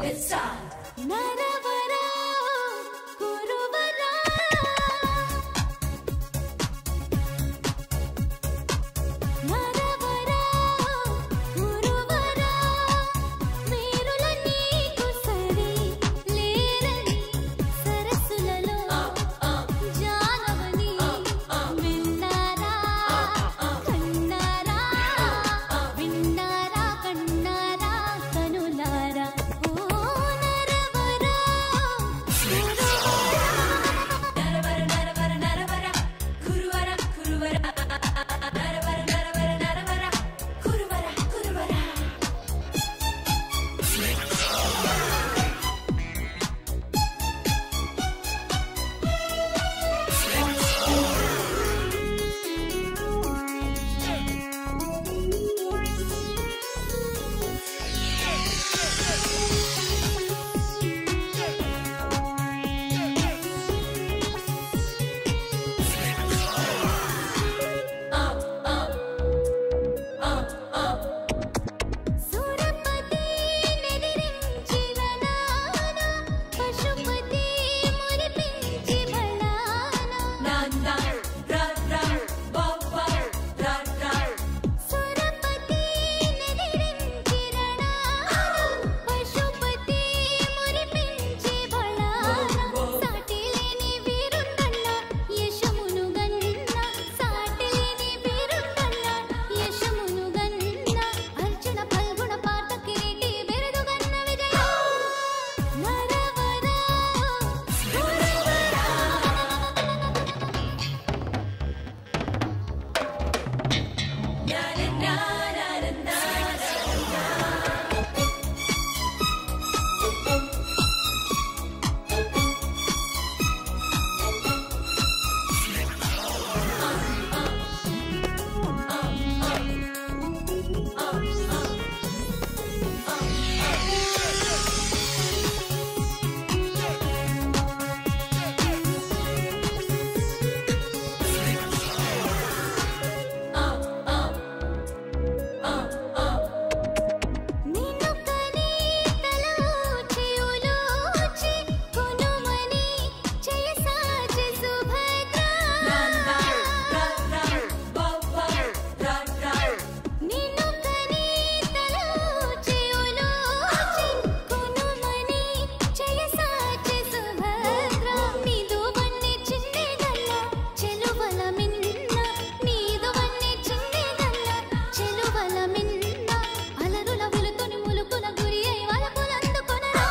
with style. నరవరా కురువరా నరవరా కురువరా వీరుల నీకు సరి లేరని సరస్సులలో జానవని విన్నారా కన్నారా విన్నారా కన్నారా కనులారా ఓ నరవరా నరవర నరవర నరవర కురువర కురువర నరవర నరవర నరవర కురువర కురువర సురపతి నెదిరించి వనానా పశుపతి మురిపించి బలానా నాన్న ర ర బొబ్బ ర ర సురపతి నెదిరించి రణానా పశుపతి మురిపించి బలానా సాటి లేని వీరుండన్న యశమును గన్న సాటి లేని వీరుండన్న యశమును గన్న అర్జున పల్గుణ పాత కిరీటి బెరదుగన్న విజయ నరవరా na na na na na నిన్ను కని తలూచి ఉలూచి కొనుమని చేయసాచి సుభద్ర నాన్న ర ర బొబ్బ ర ర నిన్ను కని తలూచి ఉలూచి కొనుమని చేయసాచి సుభద్ర నీదు వన్ని చిన్నెదల్ల చెలువల మిన్న నీదు వన్ని చిన్నెదల్ల చెలువల మిన్న అలరుల ఉలుతుని ములుకుల గురి అయి వలపులందుకొనరా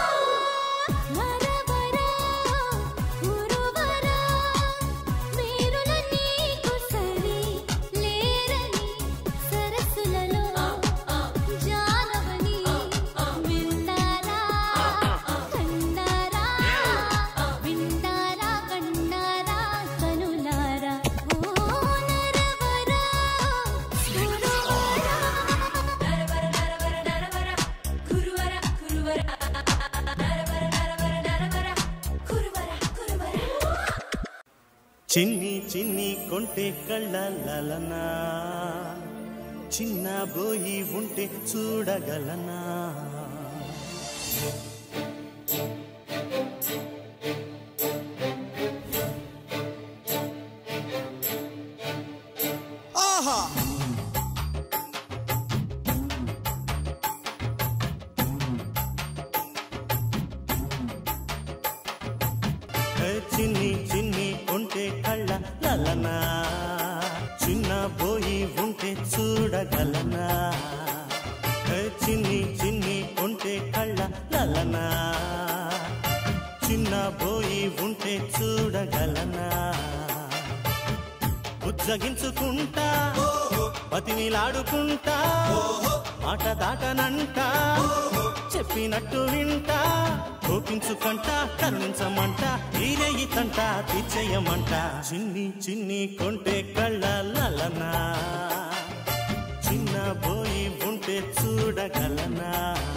నరవరా ఉరువరా వీరుల నీకు సరి లేరని సరస్సులలో జానవని విన్నారా కన్నారా విన్నారా కన్నారా కనులారా ఓ నరవరా ఉరువరా నరవర నరవర నరవర కురువర కురువర నరవర నరవర నరవర కురువర కురువర చిన్ని చిన్ని కొంటె కళ్ళలనా చిన్న బోయి ఉంటే చూడగలనా ఆహా ఏ చిన్ని చిన్ని కొంటె కళ్ళ లలనా చిన్న బోయి ఉంటే చూడగలనా ఏ చిన్ని చిన్ని కొంటె కళ్ళ లలనా చిన్న బోయి ఉంటే చూడగలనా ఉజ్జగించుకుంటా పతినిలాడుకుంటా మాట దాటనంట చెప్పినట్టు వింటా కోపించుకంట కరుణించమంట ఈరేయి తంట తీర్చేయమంట చిన్ని చిన్ని కొంటే కళ్ళ లలనా చిన్న బోయి ఉంటే చూడగలనా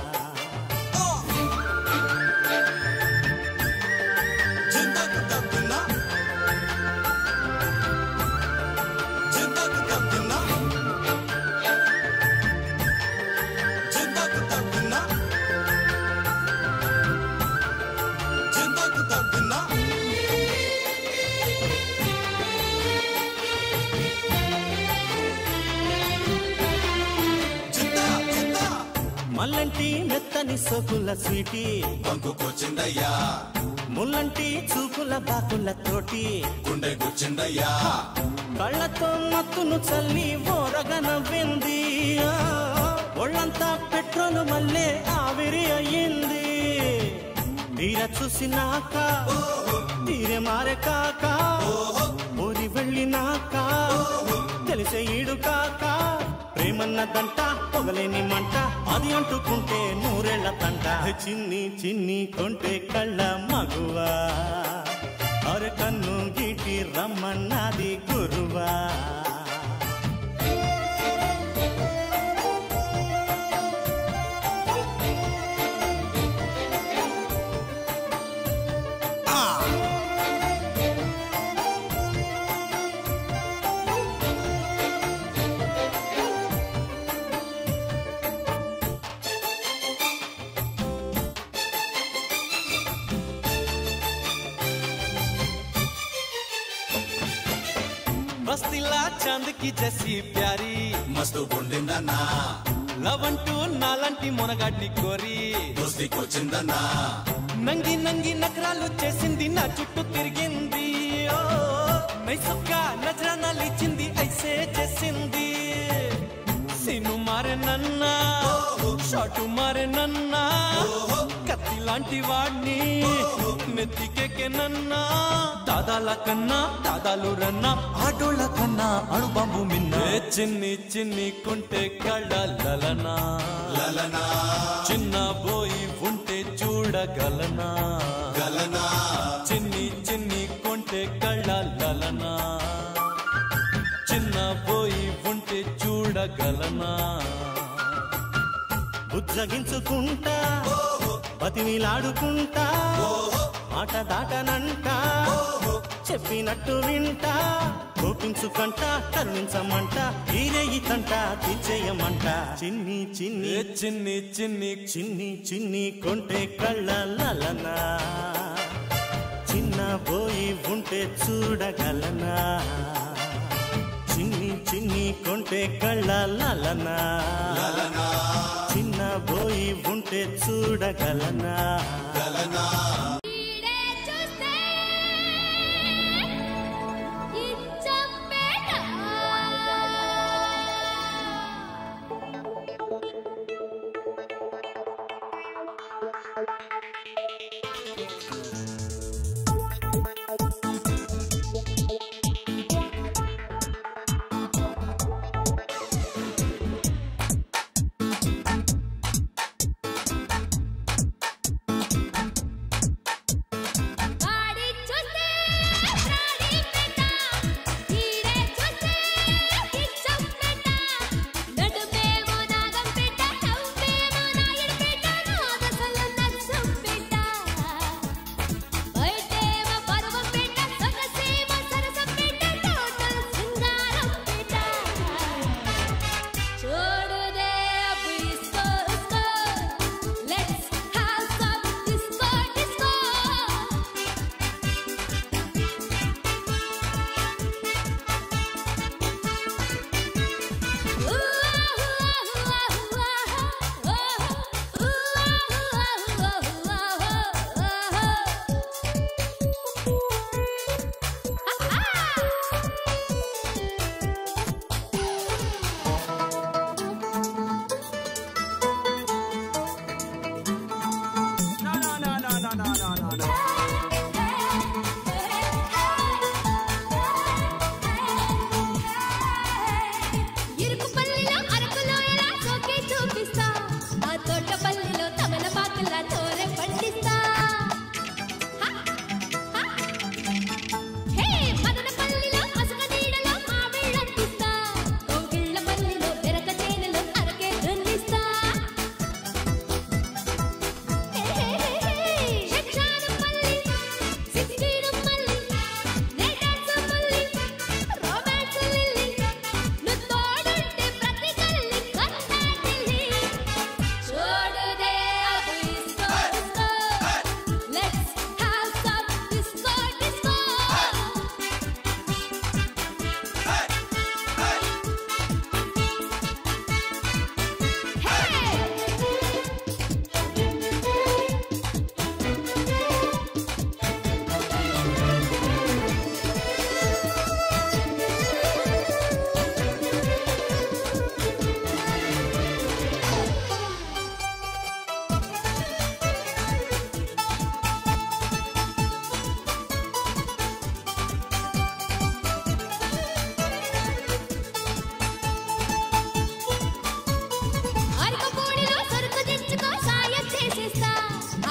జిందాకు తప్పున్నా జిందాకు తప్పున్నా జిందాకు తప్పున్నా మెత్తని సోకుల స్వీటీ బంకుకొచ్చిందయ్యా ముల్లంటి చూపుల బాకుల తోటి గుండె గుచ్చిందయ్యా కళ్ళతో మత్తును చల్లి ఓరగన వింది ఒళ్ళంతా పెట్రోలు మళ్ళీ ఆవిరి అయ్యింది తీర చూసినాక తీరే మారే కాక ఊరి వెళ్ళినాక తెలిసే ఈడు కాక ప్రేమన్నదంట పొగలేని మంట అది అంటుకుంటే నూరేళ్ల తంట చిన్ని చిన్ని కొంటే కళ్ళ మగువా అరే కన్ను గీటి రమ్మన్నది గురువా బస్తీలా చాంద్కి జసి ప్యారీ మస్తు గుండిందన్నా లవంటూ నాలంటి మునగాడిని కోరి దోస్తికొచ్చిందన్నా నంగి నంగి నకరాలు చేసింది నా చుట్టూ తిరిగింది ఓ, నైసుక్క నజరానాలు ఇచ్చింది ఐసే చేసింది సిను మారే నన్నా షాటు మారే నన్నా కత్తి లాంటి వాడిని నెత్తికెక్కే నన్నా దాదాల కన్నా దాదాలు రన్నా ఆటోళ్ళ కన్నా అణుబాంబు మిన్న చిన్ని చిన్ని కొంటే కళ్ళలనా లలనా చిన్న బోయి ఉంటే చూడగలనా గలనా చిన్ని చిన్ని కొంటే కళ్ళలనా చిన్న బోయి ఉంటే చూడగలనా బుజ్జగించుకుంటా బతిమిలాడుకుంటా మాట దాటనంట చెప్పినట్టు వింటా కోపించుకంట కరుణించమంట ఈరేయి తంట తీర్చేయమంట చిన్ని చిన్ని చిన్ని చిన్ని చిన్ని చిన్ని కొంటే కళ్ళలనా చిన్న పోయి ఉంటే చూడగలనా చిన్ని చిన్ని కొంటే కళ్ళలనా చిన్న పోయి ఉంటే చూడగలనా గలనా ఈడే చూస్తే ఇచ్చంపేట గాడి చూస్తే రాడిపేట ఈడే చూస్తే ఇచ్చంపేట నడుమేమో నాగంపేట నవ్వేమో నాయుడుపేట నాదసలు నచ్చంపేట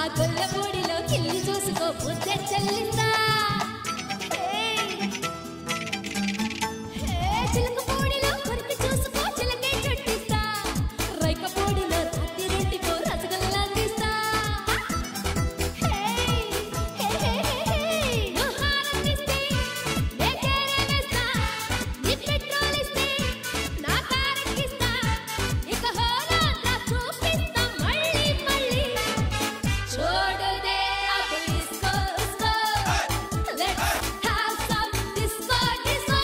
గొల్ల పొడిలో కిల్లి చూసుకో బుద్ధ చెల్లిస్తా ఏయ్. ఏ చిలక పొడిలో కొరికి చూసుకో చిలకే చుట్టిస్తా రైక పొడిలో రాతి రొట్టికో రసగుల్లా అందిస్తా హే హే హే హే నుహారతిస్తే నే కేరేస్తా నీ పెట్రోల్ ఇస్తే నా కారెక్కిస్తా ఇక హోనా నా చూపిస్తా మళ్ళీ మళ్ళీ छोड़ दे अब इसको उसको Let's have some disco disco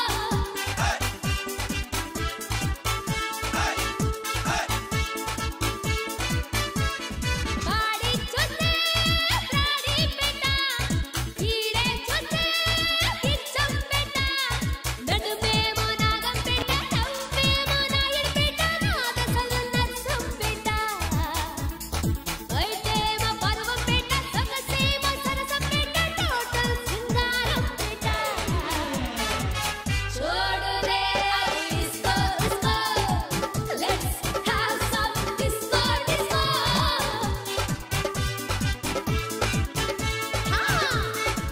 body చూస్తే ప్రాణి పెట్ట ఈడే చూస్తే కిచ్చం పెట్ట నడుమేమో నాగం పెట్ట నవ్వేమో నాయుడు పెట్ట నాదసలు నచ్చం పెట్ట అయితేమో పర్వం పెట్ట సొగసేమో సరసం పెట్ట టోటల్ సింగారం పెట్ట छोड़ दे अब इसको उसको Let's have some disco disco हाँ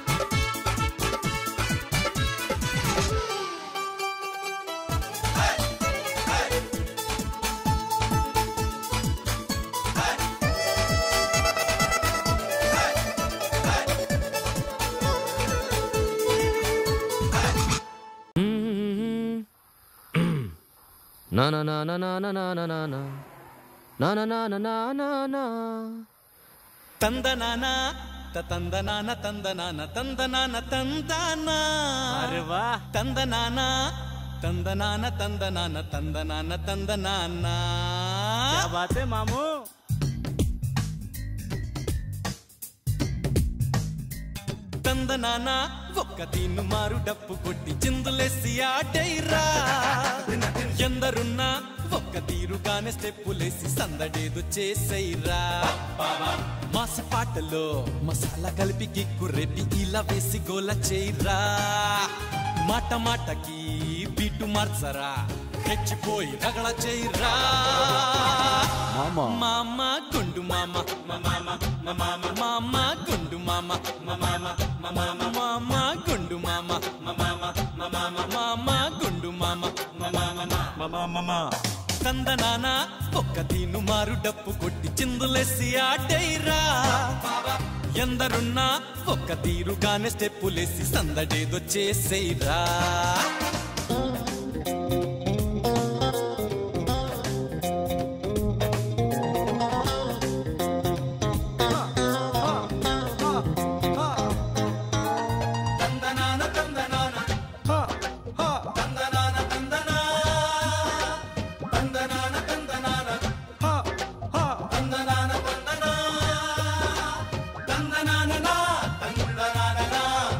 నా నా నా నా నా నా నా నా నా నా నా నా నా నా నా నా నా తందనాన తందనాన తందనాన తందనాన తందన అరే వా తందనాన తందనాన తందనాన తందనాన తందనాన क्या बात है मामू తందనాన ఒక్క తీను మారు డప్పు కొట్టి చిందులేసి ఆటైరా ఎందరున్నా ఒక్క తీరుగానే స్టెప్పులేసి సందడేదు చేసైరా మాస పాటలో మసాలా కలిపి కిక్కు రేపి ఇలా వేసి గోల చేయరా మాట మాటకి బీటు మార్చరా రెచ్చిపోయి రగడ చేయరా మామ గుండు మామ మామ మామ గుండు మామ మామ గుండు మామ మామ గుండు మామ తందనాన ఒక్క తీను మారు డప్పు కొట్టి చిందులేసి ఆటైరా ఎందరున్నా ఒక్క తీరుగానే స్టెప్పులేసి సందడేదో చేసేరా తందనాన తందనాన తందనాన తందనా తందనాన తందనాన తందనాన తందనా తందనాననా తందనాననా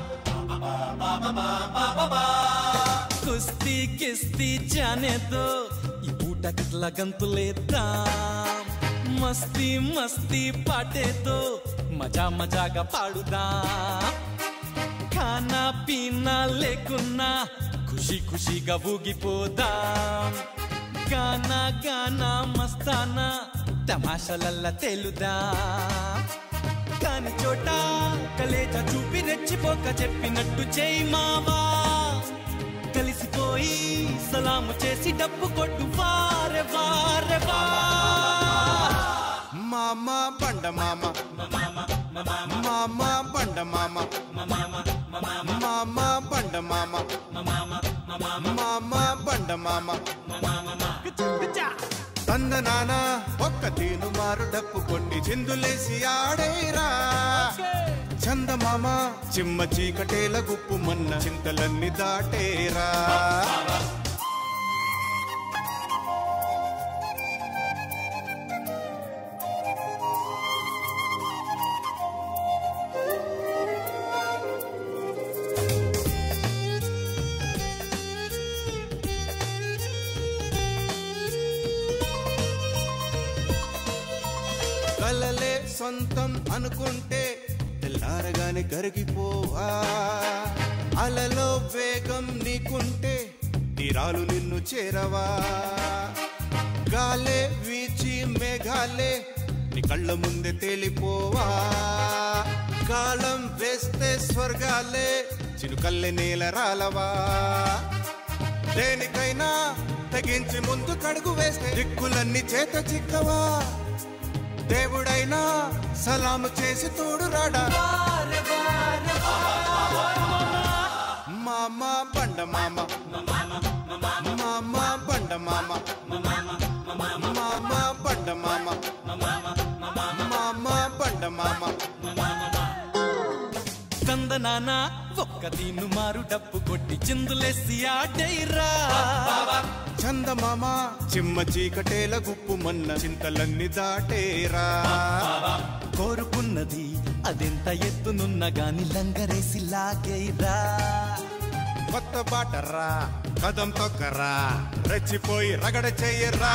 కుస్తీ కిస్తీ జానే దో ఈ పూట కిట్ల గంతులేద్దాం మస్తీ మస్తీ పాటేదో మజా మజాగా పాడుదాం ఖానా పీనా లేకున్నా ఖుషి ఖుషిగా ఊగిపోదాం గానా గానా మస్తానా తమాషలల్ల తేలుదాం కాని చోట కలేజ చూపి రెచ్చిపోక చెప్పినట్టు చేయి మావా కలిసిపోయి సలాము చేసి డబ్బు కొట్టు వారే వారే వా మామ బండ మామ మామ బండ మామ మామ బండ మామ మామ బండ మామ తందనాన ఒక్క తీను మారు డప్పు కొట్టి చిందులేసి ఆడేరా చందమామ చిమ్మ చీకటేల గుప్పు మన్న చింతలన్నీ దాటేరా కలలే సొంతం అనుకుంటే తెల్లారగానే కరిగిపోవా అలలో వేగం నీకుంటే తీరాలు నిన్ను చేరవా గాలే వీచి మేఘాలే నీ కళ్ళ ముందే తేలిపోవా కాలం వేస్తే స్వర్గాలే చినుకల్లె నేల రాలవా దేనికైనా తెగించి ముందు కడుగు వేస్తే దిక్కులన్నీ చేత చిక్కవా దేవుడైనా సలాము చేసి తోడు రాడా మామ బండ మామ మామ బండ మామ మామ బండ మామ మామ బండ మామ కందనాన ఒక్క తీను మారు డప్పు కొట్టి చిందులేసి ఆడైరా చందమామ చిమ్మ చీకటేల గుప్పు మన్న చింతలన్నీ దాటేరా కోరుకున్నది అదెంత ఎత్తునున్న గాని లంగరేసి లాగేరా కొత్త బాటరా కదం తొక్కరా రెచ్చిపోయి రగడ చెయ్యరా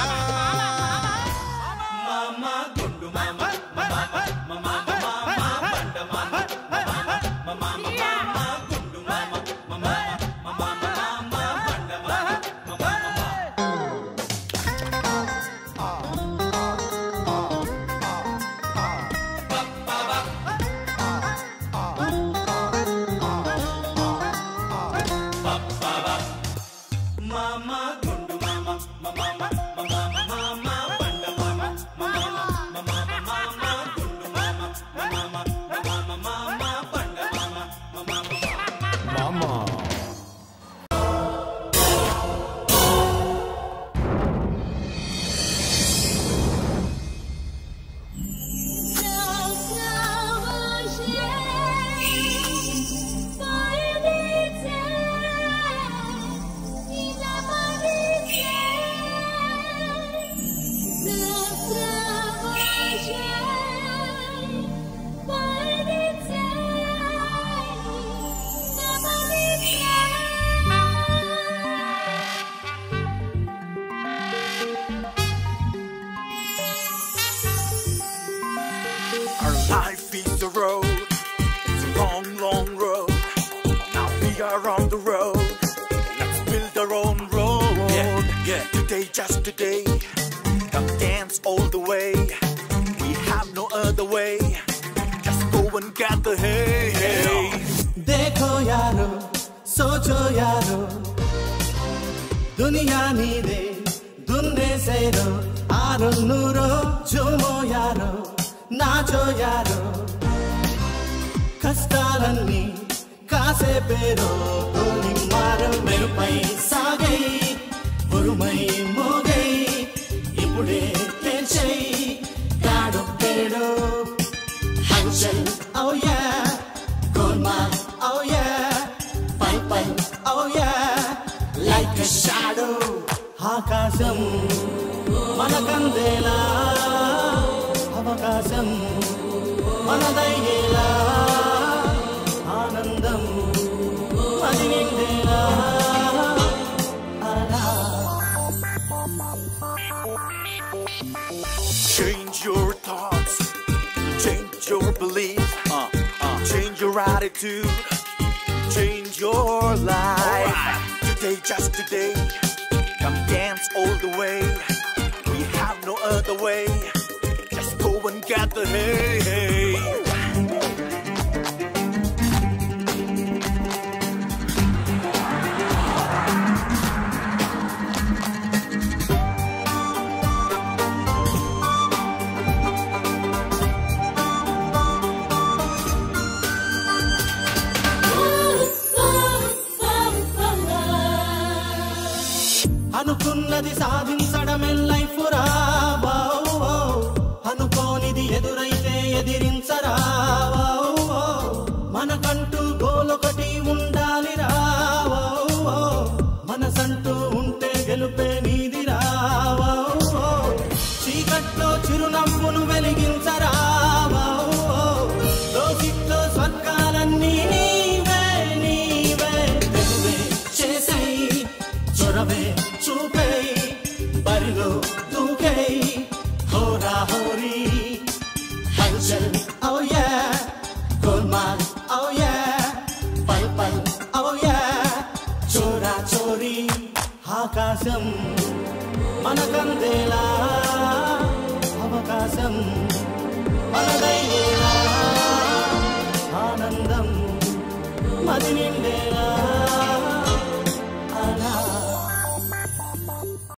Our life is a road, it's a long, long road. Now we are on the road. Let's build our own road. Yeah, yeah. Today, just today, come dance all the way. We have no other way. Just go and get the hay. hey. देखो यारो सोचो यारो दुनिया నీదే దున్నేసేరో ఆరు నూరో జోమో యారో నాచో యారో కష్టాలన్నీ కాసేపేరో తోని మారం మెరుపై సాగై ఉరుమై మోగై ఇప్పుడే తేల్చై కాడు పేడో హల్చల్ oh yeah Goldmine, oh yeah Fine, fine, oh yeah Like a shadow ఆకాశం మనకందేలా అవకాశం మనదయ్యేలా ఆనందం అది నిండేలా అలా Change your thoughts, change your beliefs, change your attitude, change your life. Today, just today, come dance all the way. We have no other way. Just go and get the hay. hey. అనుకున్నది సాధించడమే life రా wow wow. అనుకోనిది ఎదురైతే ఎదిరించరా wow wow. మనకంటూ గోలొకటి ఉండాలి రా wow wow. మనసంటూ ఉంటే గెలుపే నీది రా వావ్ వావ్. చీకట్లో చిరునవ్వును వెలిగించరా వావ్ వావ్. లోకిట్లో స్వర్గాలన్నీ నీవే నీవే తెగువే చేసై చొరవే చూపై బరిలో దూకై హోరా హోరీ హల్చల్ oh yeah golmaal oh yeah పల్ పల్ oh yeah చోరా చోరీ ఆకాశం మనకందేలా అవకాశం మది నిండేలా అలా